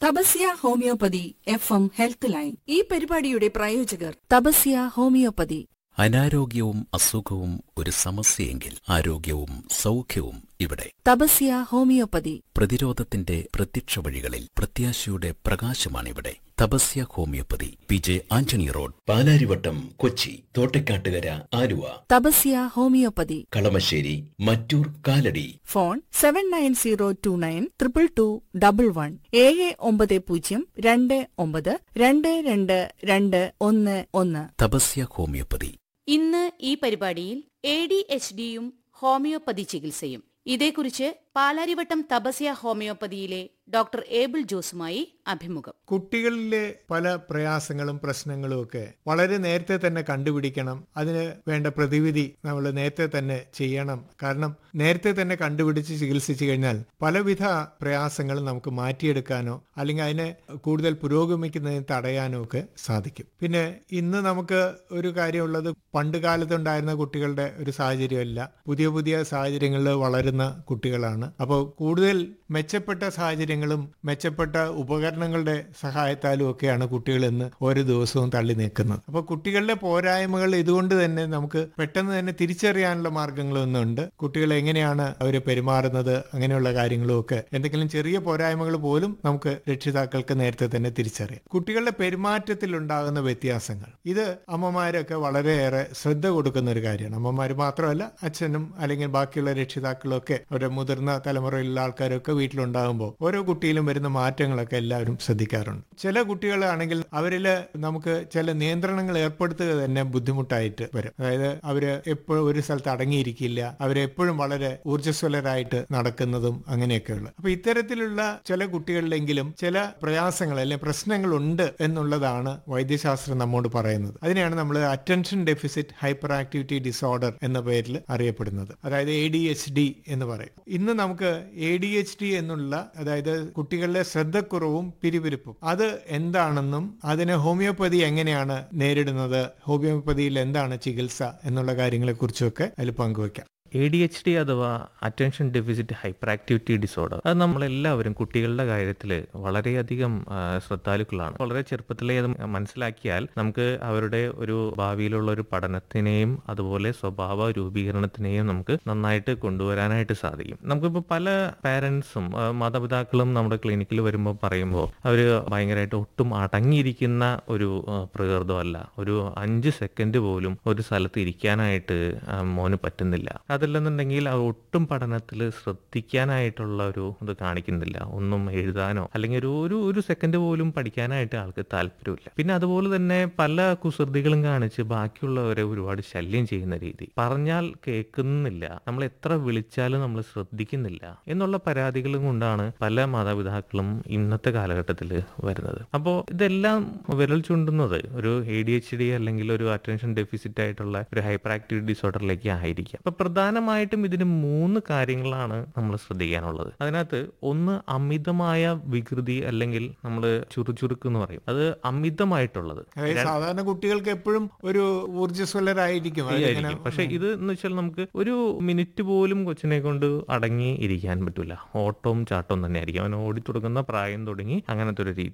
Tapasya homoeopathy F M health line ഈ പരിപാടിയുടെ പ്രായോജകർ തപസ്യ ഹോമിയോപ്പതി അനാരോഗ്യവും അസുഖവും ഒരു സമസ്യയെങ്കിൽ ആരോഗ്യവും സൗഖ്യവും ഇവിടെ തപസ്യ ഹോമിയോപ്പതി പ്രതിരോധത്തിന്റെ പ്രത്യക്ഷ വഴികളിൽ പ്രത്യാശയുടെ പ്രകാശമാണിവിടെ Tapasya homoeopathy P J Antony road Palarivattom Kochi Thottakkattukara Aluva Tapasya homoeopathy Kalamassery Mattoor Kalady phone seven nine zero two nine triple two double one ഏഴ് ഒമ്പത് പൂജ്യം രണ്ട് ഒമ്പത് രണ്ട് രണ്ട് രണ്ട് ഒന്ന് ഒന്ന് തപസ്യ ഹോമിയോപ്പതി ഇന്ന് ഈ പരിപാടിയിൽ എ ഡി എച്ച് ഡിയും ഹോമിയോപ്പതി ചികിത്സയും ഇതേക്കുറിച്ച് പാലാരിവട്ടം തപസ്യ ഹോമിയോപ്പതിയിലെ ഡോക്ടർ ഏബിൾ ജോസുമായി അഭിമുഖം കുട്ടികളിലെ പല പ്രയാസങ്ങളും പ്രശ്നങ്ങളും ഒക്കെ വളരെ നേരത്തെ തന്നെ കണ്ടുപിടിക്കണം അതിന് വേണ്ട പ്രതിവിധി നമ്മൾ നേരത്തെ തന്നെ ചെയ്യണം കാരണം നേരത്തെ തന്നെ കണ്ടുപിടിച്ച് ചികിത്സിച്ചു കഴിഞ്ഞാൽ പലവിധ പ്രയാസങ്ങളും നമുക്ക് മാറ്റിയെടുക്കാനോ അല്ലെങ്കിൽ അതിനെ കൂടുതൽ പുരോഗമിക്കുന്നതിന് തടയാനോ ഒക്കെ സാധിക്കും പിന്നെ ഇന്ന് നമുക്ക് ഒരു കാര്യമുള്ളത് പണ്ട് കാലത്തുണ്ടായിരുന്ന കുട്ടികളുടെ ഒരു സാഹചര്യമല്ല പുതിയ പുതിയ സാഹചര്യങ്ങളിൽ വളരുന്ന കുട്ടികളാണ് അപ്പോൾ കൂടുതൽ മെച്ചപ്പെട്ട സാഹചര്യങ്ങളും മെച്ചപ്പെട്ട ഉപകരണങ്ങളുടെ സഹായത്താലും ഒക്കെയാണ് കുട്ടികൾ ഇന്ന് ഓരോ ദിവസവും തള്ളി നീക്കുന്നത് അപ്പോൾ കുട്ടികളുടെ പോരായ്മകൾ ഇതുകൊണ്ട് തന്നെ നമുക്ക് പെട്ടെന്ന് തന്നെ തിരിച്ചറിയാനുള്ള മാർഗങ്ങളൊന്നും ഉണ്ട് കുട്ടികൾ എങ്ങനെയാണ് അവർ പെരുമാറുന്നത് അങ്ങനെയുള്ള കാര്യങ്ങളും ഒക്കെ എന്തെങ്കിലും ചെറിയ പോരായ്മകൾ പോലും നമുക്ക് രക്ഷിതാക്കൾക്ക് നേരത്തെ തന്നെ തിരിച്ചറിയാം കുട്ടികളുടെ പെരുമാറ്റത്തിൽ ഉണ്ടാകുന്ന വ്യത്യാസങ്ങൾ ഇത് അമ്മമാരൊക്കെ വളരെയേറെ ശ്രദ്ധ കൊടുക്കുന്ന ഒരു കാര്യമാണ് അമ്മമാർ മാത്രമല്ല അച്ഛനും അല്ലെങ്കിൽ ബാക്കിയുള്ള രക്ഷിതാക്കളും ഒക്കെ അവരുടെ മുതിർന്ന തലമുറയിലുള്ള ആൾക്കാരൊക്കെ വീട്ടിലുണ്ടാകുമ്പോൾ ഓരോ കുട്ടിയിലും വരുന്ന മാറ്റങ്ങളൊക്കെ എല്ലാവരും ശ്രദ്ധിക്കാറുണ്ട് ചില കുട്ടികളാണെങ്കിൽ അവരിൽ നമുക്ക് ചില നിയന്ത്രണങ്ങൾ ഏർപ്പെടുത്തുക തന്നെ ബുദ്ധിമുട്ടായിട്ട് വരും അതായത് അവര് എപ്പോഴും ഒരു സ്ഥലത്ത് അടങ്ങിയിരിക്കില്ല അവരെപ്പോഴും വളരെ ഊർജ്ജസ്വലരായിട്ട് നടക്കുന്നതും അങ്ങനെയൊക്കെയുള്ള അപ്പൊ ഇത്തരത്തിലുള്ള ചില കുട്ടികളിലെങ്കിലും ചില പ്രയാസങ്ങൾ അല്ലെങ്കിൽ പ്രശ്നങ്ങളുണ്ട് എന്നുള്ളതാണ് വൈദ്യശാസ്ത്രം നമ്മോട് പറയുന്നത് അതിനെയാണ് നമ്മൾ attention deficit hyperactivity disorder എന്ന പേരിൽ അറിയപ്പെടുന്നത് അതായത് എ ഡി എച്ച് ഡി എന്ന് പറയും ഇന്ന് നമുക്ക് എ ഡി എച്ച് ഡി എന്നുള്ള അതായത് കുട്ടികളിലെ ശ്രദ്ധക്കുറവും പിരിവിരിപ്പും അത് എന്താണെന്നും അതിനെ ഹോമിയോപ്പതി എങ്ങനെയാണ് നേരിടുന്നത് ഹോമിയോപ്പതിയിൽ എന്താണ് ചികിത്സ എന്നുള്ള കാര്യങ്ങളെക്കുറിച്ചൊക്കെ അതിൽ പങ്കുവയ്ക്കാം എ ഡി എച്ച് ഡി അഥവാ attention deficit hyperactivity disorder അത് നമ്മളെല്ലാവരും കുട്ടികളുടെ കാര്യത്തിൽ വളരെയധികം ആ, ശ്രദ്ധാലുക്കളാണ് വളരെ ചെറുപ്പത്തിലേ അത് മനസ്സിലാക്കിയാൽ നമുക്ക് അവരുടെ ഒരു ഭാവിയിലുള്ള ഒരു പഠനത്തിനെയും അതുപോലെ സ്വഭാവ രൂപീകരണത്തിനെയും നമുക്ക് നന്നായിട്ട് കൊണ്ടുവരാനായിട്ട് സാധിക്കും നമുക്കിപ്പോൾ പല പാരൻസും മാതാപിതാക്കളും നമ്മുടെ ക്ലിനിക്കിൽ വരുമ്പോൾ പറയുമ്പോൾ അവർ ഭയങ്കരമായിട്ട് ഒട്ടും അടങ്ങിയിരിക്കുന്ന ഒരു ആ, പ്രകൃതമല്ല ഒരു അഞ്ച് സെക്കൻഡ് പോലും ഒരു സ്ഥലത്ത് ഇരിക്കാനായിട്ട് ആ, മോന് പറ്റുന്നില്ല അതല്ലെന്നുണ്ടെങ്കിൽ ആ ഒട്ടും പഠനത്തിൽ ശ്രദ്ധിക്കാനായിട്ടുള്ള ഒരു ഇത് കാണിക്കുന്നില്ല ഒന്നും എഴുതാനോ അല്ലെങ്കിൽ ഒരു ഒരു ഒരു സെക്കൻഡ് പോലും പഠിക്കാനായിട്ട് ആൾക്ക് താല്പര്യമില്ല പിന്നെ അതുപോലെ തന്നെ പല കുസൃതികളും കാണിച്ച് ബാക്കിയുള്ളവരെ ഒരുപാട് ശല്യം ചെയ്യുന്ന രീതി പറഞ്ഞാൽ കേൾക്കുന്നില്ല നമ്മൾ എത്ര വിളിച്ചാലും നമ്മൾ ശ്രദ്ധിക്കുന്നില്ല എന്നുള്ള പരാതികളും കൊണ്ടാണ് പല മാതാപിതാക്കളും ഇന്നത്തെ കാലഘട്ടത്തിൽ വരുന്നത് അപ്പോൾ ഇതെല്ലാം വിരൽ ചൂണ്ടുന്നത് ഒരു എ ഡി എച്ച് ഡി അല്ലെങ്കിൽ ഒരു അറ്റൻഷൻ ഡെഫിസിറ്റ് ആയിട്ടുള്ള ഒരു ഹൈപ്പർ ആക്റ്റീവ് ഡിസോർഡറിലേക്ക് ആയിരിക്കാം അപ്പൊ പ്രധാനമായിട്ടും ഇതിന് മൂന്ന് കാര്യങ്ങളാണ് നമ്മൾ ശ്രദ്ധിക്കാനുള്ളത് അതിനകത്ത് ഒന്ന് അമിതമായ വികൃതി അല്ലെങ്കിൽ നമ്മൾ ചുറുചുറുക്ക് എന്ന് പറയും അത് അമിതമായിട്ടുള്ളത് അതായത് സാധാരണ കുട്ടികൾക്ക് എപ്പോഴും ഒരു ഊർജ്ജസ്വലരായിരിക്കും അവരിങ്ങനെ ആയിരിക്കും പക്ഷെ ഇത് എന്ന് വെച്ചാൽ നമുക്ക് ഒരു മിനിറ്റ് പോലും കൊച്ചിനെ കൊണ്ട് അടങ്ങി ഇരിക്കാൻ പറ്റൂല ഓട്ടവും ചാട്ടവും തന്നെ ആയിരിക്കും അവൻ ഓടി തുടങ്ങുന്ന പ്രായം തുടങ്ങി അങ്ങനത്തെ ഒരു രീതി